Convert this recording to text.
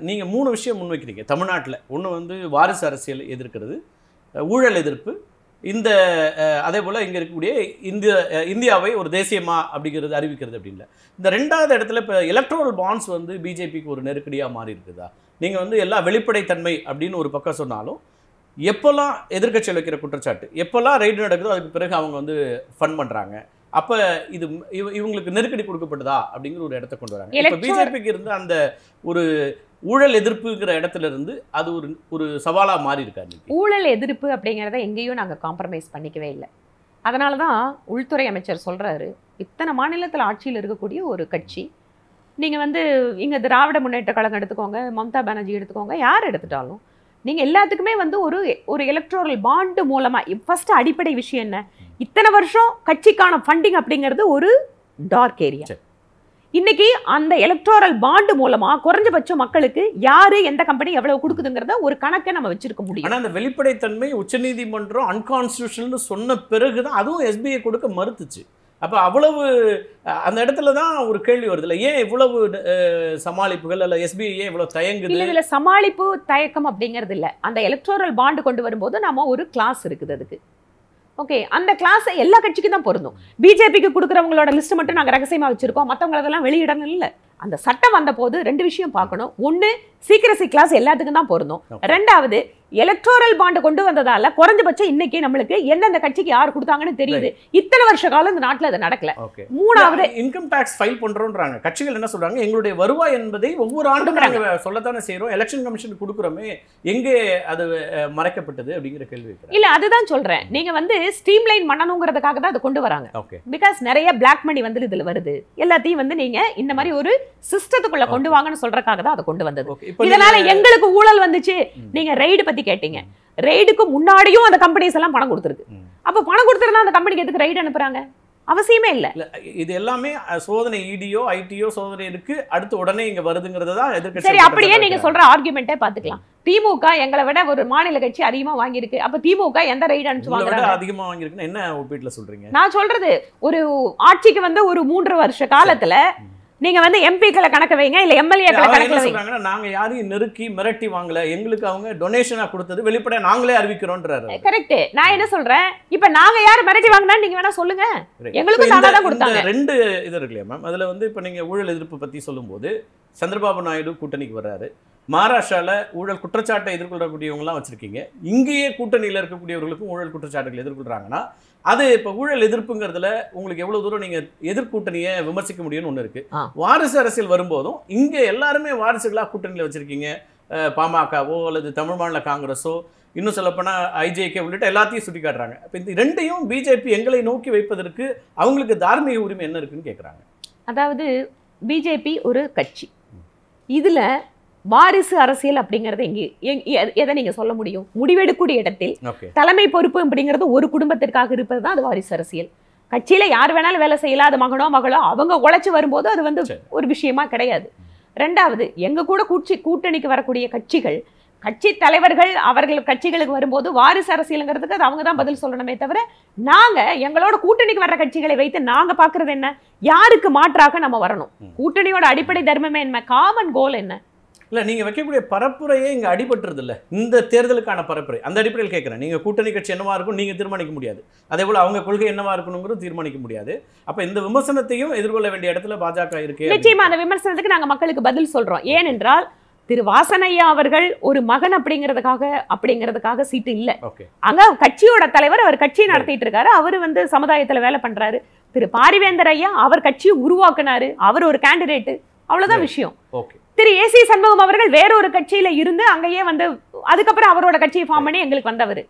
நீங்கள் மூணு விஷயம் முன்வைக்கிறீங்க தமிழ்நாட்டில் ஒன்று வந்து வாரிசு அரசியல் எதிர்க்கிறது அஹ், ஊழல் எதிர்ப்பு இந்த அஹ், அதே போல் இங்கே இருக்கக்கூடிய இந்திய அஹ், இந்தியாவை ஒரு தேசியமா அப்படிங்கிறது அறிவிக்கிறது அப்படின்ல இந்த ரெண்டாவது இடத்துல இப்போ எலக்ட்ரல் பாண்ட்ஸ் வந்து பிஜேபிக்கு ஒரு நெருக்கடியாக மாறி இருக்குதா நீங்கள் வந்து எல்லா வெளிப்படைத்தன்மை அப்படின்னு ஒரு பக்கம் சொன்னாலும் எப்போல்லாம் எதிர்க்கட்சியில் வைக்கிற குற்றச்சாட்டு எப்போல்லாம் ரைடு நடக்குதோ அதுக்கு பிறகு அவங்க வந்து ஃபன் பண்ணுறாங்க அப்போ இது இவ- இவங்களுக்கு நெருக்கடி கொடுக்கப்பட்டதா அப்படிங்கிற ஒரு இடத்த கொண்டு வராங்க இப்போ Electoral- பிஜேபிக்கு இருந்த அந்த ஒரு ஊழல் எதிர்ப்புங்கிற இடத்துல இருந்து அது ஒரு ஒரு சவாலாக மாறி இருக்கா இன்னைக்கு ஊழல் எதிர்ப்பு அப்படிங்கிறத எங்கேயும் நாங்கள் காம்ப்ரமைஸ் பண்ணிக்கவே இல்லை அதனால தான் உள்துறை அமைச்சர் சொல்றாரு இத்தனை மாநிலத்தில் ஆட்சியில் இருக்கக்கூடிய ஒரு கட்சி நீங்கள் வந்து இங்கே திராவிட முன்னேற்ற கழகம் எடுத்துக்கோங்க மம்தா பானர்ஜி எடுத்துக்கோங்க யார் எடுத்துட்டாலும் நீங்கள் எல்லாத்துக்குமே வந்து ஒரு ஒரு எலக்ட்ரோரல் பாண்டு மூலமாக ஃபர்ஸ்ட் அடிப்படை விஷயம் என்ன இத்தனை வருஷம் கட்சிக்கான ஃபண்டிங் அப்படிங்கிறது ஒரு டார்க் ஏரியா சரி. இன்னைக்கு அந்த எலக்ட்ரோரல் பாண்டு மூலமா குறைஞ்சபட்சம் மக்களுக்கு யாரு எந்த கம்பெனி எவ்வளவு கொடுக்குதுங்கிறத ஒரு கணக்கை நம்ம வச்சிருக்க முடியும் ஆனால் அந்த வெளிப்படைத்தன்மை உச்சநீதிமன்றம் அன்கான்ஸ்டியூஷனல் சொன்ன பிறகு தான் அதுவும் எஸ்பிஐ கொடுக்க மறுத்துச்சு அப்போ அவ்வளவு அஹ், அந்த இடத்துல தான் ஒரு கேள்வி வருதுல்ல ஏன் இவ்வளவு அஹ், சமாளிப்புகள் அல்ல எஸ்பிஐ ஏன் இவ்வளவு தயங்குது இல்ல இதுல சமாளிப்பு தயக்கம் அப்படிங்கிறது இல்ல அந்த எலக்ட்ரோரல் பாண்டு கொண்டு வரும்போது நம்ம ஒரு கிளாஸ் இருக்குது அதுக்கு ஓகே அந்த கிளாஸ் எல்லா கட்சிக்கும் தான் பொருந்தும் பிஜேபிக்கு கொடுக்குறவங்களோட லிஸ்ட் மட்டும் நாங்க ரகசியமா வச்சிருக்கோம் மத்தவங்களதெல்லாம் வெளியிடணும் இல்ல அந்த சட்டம் வந்த போது ரெண்டு விஷயம் பார்க்கணும் ஒண்ணு சீக்கிரசி கிளாஸ் எல்லாத்துக்கும் தான் பொருந்தும் Okay. ரெண்டாவது எலக்ட்ரோரல் பாண்டு கொண்டு வந்ததால குறைஞ்சபட்சம் இன்னைக்கு நம்மளுக்கு எந்தெந்த கட்சிக்கு யார் கொடுத்தாங்கன்னு தெரியுது இத்தனை வருஷ காலம் இந்த நாட்டுல அது நடக்கல ஓகே மூணாவது இன்கம் டாக்ஸ் ஃபைல் பண்றோம்ன்றாங்க கட்சிகள் என்ன சொல்றாங்க எங்களுடைய வருவாய் என்பதை ஒவ்வொரு ஆண்டும் கொடுக்குறாங்க. நாங்க சொல்லத்தானே செய்றோம் எலெக்ஷன் கமிஷன் கொடுக்குறோமே எங்கே அது அஹ், மறைக்கப்பட்டது அப்படிங்கிற கேள்வி வைக்கிறாங்க இல்ல அதுதான் சொல்றேன் நீங்க வந்து ஸ்ட்ரீம் லைன் பண்ணணுங்கிறதுக்காக தான் அதை கொண்டு வராங்க ஓகே பிகாஸ் நிறைய பிளாக் மணி வந்து இதுல வருது எல்லாத்தையும் வந்து நீங்க இந்த மாதிரி ஒரு சிஸ்டத்துக்குள்ள கொண்டு வாங்கன்னு சொல்றதுக்காக தான் அதை கொண்டு வந்தது ஓகே இப்போ இதனால எங்களுக்கு ஊழல் வந்துச்சு ம். நீங்க ரெய்டு பத்தி கேட்டீங்க ரெய்டுக்கு முன்னாடியும் அந்த கம்பெனிஸ் எல்லாம் பணம் கொடுத்துருக்கு ம். அப்ப பணம் கொடுத்துருந்தா அந்த கம்பெனிக்கு எதுக்கு ரைடு அனுப்புறாங்க அவசியமே இல்ல இல்ல இது எல்லாமே அஹ், சோதனை இடியோ ஐடியோ சோதனை இருக்கு அடுத்து உடனே இங்க வருதுங்கிறது தான் எதிர்க்கட்சி சரி அப்படியே நீங்க சொல்ற ஆர்குமெண்ட்டே பாத்துக்கலாம் திமுக எங்களை விட ஒரு மாநில கட்சி அதிகமா வாங்கியிருக்கு அப்ப திமுக எந்த ரைடு அனுப்பிச்சு உங்களை விட வாங்குறாங்க அதிகமா வாங்கியிருக்குன்னு என்ன ஒப்பீட்டுல சொல்றீங்க நான் சொல்றது ஒரு ஆட்சிக்கு வந்து ஒரு மூன்று வருஷ காலத்துல ம். நீங்க வந்து எம்பிக்களை கணக்கு வைங்க இல்ல எம்எல்ஏக்களை அவங்க கணக்குல என்ன வைங்க சொல்றாங்கன்னா நாங்க யாரையும் நெருக்கி மிரட்டி வாங்கல எங்களுக்கு அவங்க டொனேஷனா கொடுத்தது வெளிப்படையா நாங்களே அறிவிக்கிறோன்றாரு அவரு. கரெக்ட் நான் என்ன சொல்றேன் இப்ப நாங்க யார் மிரட்டி வாங்கினா நீங்க வேணா சொல்லுங்க Right. எங்களுக்கும் இப்ப இந்த- தானா தான் கொடுத்தாங்க. இந்த ரெண்டு இது இருக்கு இல்லையா மேம் அதுல வந்து இப்ப நீங்க ஊழல் எதிர்ப்பு பத்தி சொல்லும்போது சந்திரபாபு நாயுடு கூட்டணிக்கு வர்றாரு மகாராஷ்டிரால ஊழல் குற்றச்சாட்டை எதிர்கொள்ளக்கூடியவங்கலாம் வச்சிருக்கீங்க இங்கேயே கூட்டணியில இருக்கக்கூடியவர்களுக்கும் ஊழல் குற்றச்சாட்டுகள் எதிர்கொள்றாங்கன்னா அது இப்ப ஊழல் எதிர்ப்புங்கிறதுல உங்களுக்கு எவ்வளவு தூரம் நீங்க எதிர்கூட்டணியை விமர்சிக்க முடியும்னு ஒண்ணு இருக்கு ஆ. வாரிசு அரசியல் வரும்போதும் இங்க எல்லாருமே வாரிசுகளா கூட்டணியில வச்சிருக்கீங்க அஹ், பாமகவோ அல்லது தமிழ் மாநில காங்கிரஸோ இன்னும் சொல்லப்போனால் ஐஜேகே உள்ளிட்ட எல்லாத்தையும் சுட்டி காட்டுறாங்க இப்போ இந்த ரெண்டையும் பிஜேபி எங்களை நோக்கி வைப்பதற்கு அவங்களுக்கு தார்மீக உரிமை என்ன இருக்குன்னு கேட்குறாங்க அதாவது பிஜேபி ஒரு கட்சி இதுல வாரிசு அரசியல் அப்படிங்கறது எங்க எங்க- எ- எதை நீங்க சொல்ல முடியும் முடிவெடுக்கக்கூடிய இடத்தில் ஓகே தலைமை பொறுப்பு அப்படிங்கிறது ஒரு குடும்பத்திற்காக இருப்பது தான் அது வாரிசு அரசியல் கட்சியில யார் வேணாலும் வேலை செய்யலாம் அது மகனோ மகளோ அவங்க உழைச்சு வரும்போது அது வந்து சரி. ஒரு விஷயமா கிடையாது ரெண்டாவது எங்க கூட கூட்சி கூட்டணிக்கு வரக்கூடிய கட்சிகள் கட்சி தலைவர்கள் அவர்கள் கட்சிகளுக்கு வரும்போது வாரிசு அரசியலுங்கிறதுக்கு அது அவங்க தான் பதில் சொல்லணுமே தவிர நாங்க எங்களோட கூட்டணிக்கு வர்ற கட்சிகளை வைத்து நாங்க பாக்குறது என்ன யாருக்கு மாற்றாக நம்ம வரணும் ம். கூட்டணியோட அடிப்படை தர்மமே என்ன காமன் கோல் என்ன இல்லை நீங்கள் வைக்கக்கூடிய பரப்புரையே இங்கே அடிபட்டுறது இல்ல இந்த தேர்தலுக்கான பரப்புரை அந்த அடிப்படையில் கேட்குறேன் நீங்கள் கூட்டணி கட்சி என்னவா இருக்கும் நீங்கள் தீர்மானிக்க முடியாது அதே போல் அவங்க கொள்கை என்னவா இருக்கணுங்கிறது தீர்மானிக்க முடியாது அப்போ இந்த விமர்சனத்தையும் எதிர்கொள்ள வேண்டிய இடத்துல பாஜக இருக்கே நிச்சயமா அந்த விமர்சனத்துக்கு நாங்க மக்களுக்கு பதில் சொல்றோம் ஏனென்றால் திரு வாசனையா அவர்கள் ஒரு மகன் அப்படிங்கிறதுக்காக அப்படிங்கிறதுக்காக சீட்டு இல்ல ஓகே அங்க கட்சியோட தலைவர் அவர் கட்சியை நடத்திட்டு இருக்காரு அவர் வந்து சமுதாயத்துல வேலை பண்றாரு திரு பாரிவேந்தர் ஐயா அவர் கட்சியை உருவாக்குனாரு அவர் ஒரு கேண்டிடேட் அவ்வளவுதான் Right. விஷயம் ஓகே திரு ஏசி சண்முகம் அவர்கள் வேற ஒரு கட்சியில இருந்து அங்கேயே வந்து அதுக்கப்புறம் அவரோட கட்சியை ஃபார்ம் பண்ணி எங்களுக்கு வந்தவர்